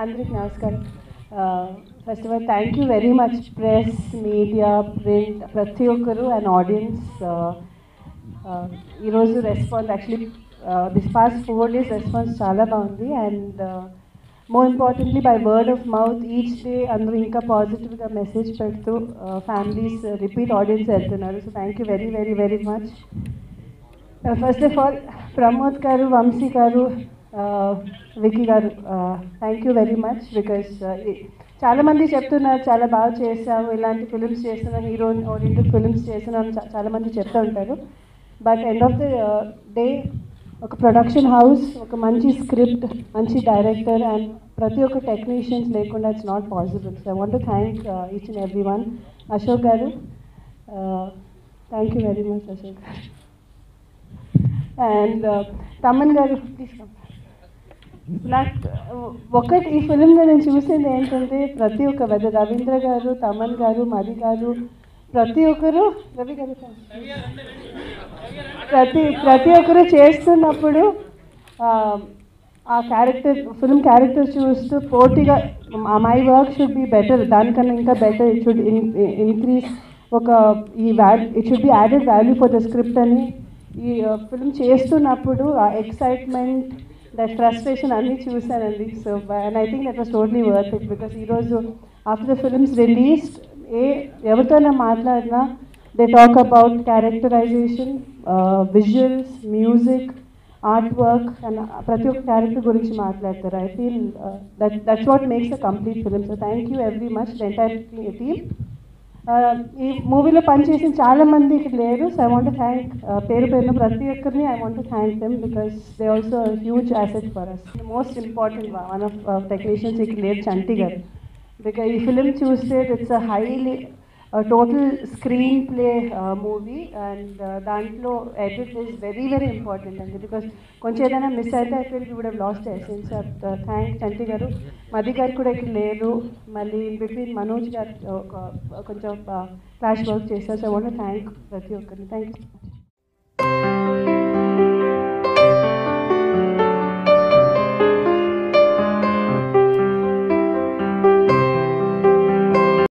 అందరికి నమస్కారం first of all thank you very much press media print ప్రతి ఒక్కరు అండ్ ఆడియన్స్ ఈరోజు response actually this past four days response చాలా బాగుంది and more importantly by word of mouth each day అందరూ ఇంకా పాజిటివ్గా మెసేజ్ పెడుతూ ఫ్యామిలీస్ రిపీట్ ఆడియన్స్ వెళ్తున్నారు so thank you very very very much first of all Pramod garu Vamsi garu Vicky garu thank you very much because చాలామంది చెప్తున్నారు చాలా బాగా చేసావు ఇలాంటి ఫిలిమ్స్ చేస్తున్నాను హీరో ఓరియంటెడ్ ఫిలిమ్స్ చేస్తున్నాను చా- చాలామంది చెప్తూ ఉంటారు but end of the day ఒక ప్రొడక్షన్ హౌస్ ఒక మంచి స్క్రిప్ట్ మంచి డైరెక్టర్ అండ్ ప్రతి ఒక్క టెక్నీషియన్స్ లేకుండా it's not possible so I want thank each and every one Ashok garu thank you very much Ashok garu and Thaman గారు ప్లీజ్ నాకు ఒకటి ఈ ఫిలింలో నేను చూసింది ఏంటంటే ప్రతి ఒక్క పెద్ద రవీంద్ర గారు తమన్ గారు మది గారు ప్రతి ఒక్కరు రవి గారు ప్రతి ప్రతి ఒక్కరు చేస్తున్నప్పుడు ఆ, ఆ క్యారెక్టర్ ఫిల్మ్ క్యారెక్టర్ చూస్తూ పోటీగా my work should be better దానికన్నా ఇంకా బెటర్ ఇట్ షుడ్ ఇంక్రీజ్ ఒక ఈ value it should be added value for the script అని ఈ ఫిల్మ్ చేస్తున్నప్పుడు ఆ ఎక్సైట్మెంట్ దట్ ఫ్రస్ట్రేషన్ అన్నీ చూశానండి so and I think that was totally worth it because ఈరోజు ఆఫ్టర్ ద ఫిల్మ్స్ రిలీజ్డ్ ఏ ఎవరితోనే మాట్లాడినా they talk about characterization visuals music art work and ప్రతి ఒక్క క్యారెక్టర్ గురించి మాట్లాడతారు I feel that that's what makes a complete film so thank you every much the entire team ఈ మూవీలో పనిచేసిన చాలా మంది ఇక్కడ లేరు సో ఐ వాంట్ థ్యాంక్ పేరు పేరున ప్రతి ఒక్కరిని I want thank them because they also huge asset for us most important one of technicians ఇక్కడ లేరు చంటి గారు బికాస్ ఈ ఫిలిం చూస్తే it's a highly total screenplay movie and దాంట్లో edit is very very important అండి because కొంచెం ఏదైనా miss అయితే I feel would have lost essence thank Chanti garu Madhi గారు కూడా ఇక్కడ లేరు మళ్ళీ ఇన్ బిట్వీన్ మనోజ్ గారు ఒక కొంచెం క్లాష్ వర్క్ చేశారు సో ఐ వాంట్ థ్యాంక్ ప్రతి ఒక్కరిని థ్యాంక్ యూ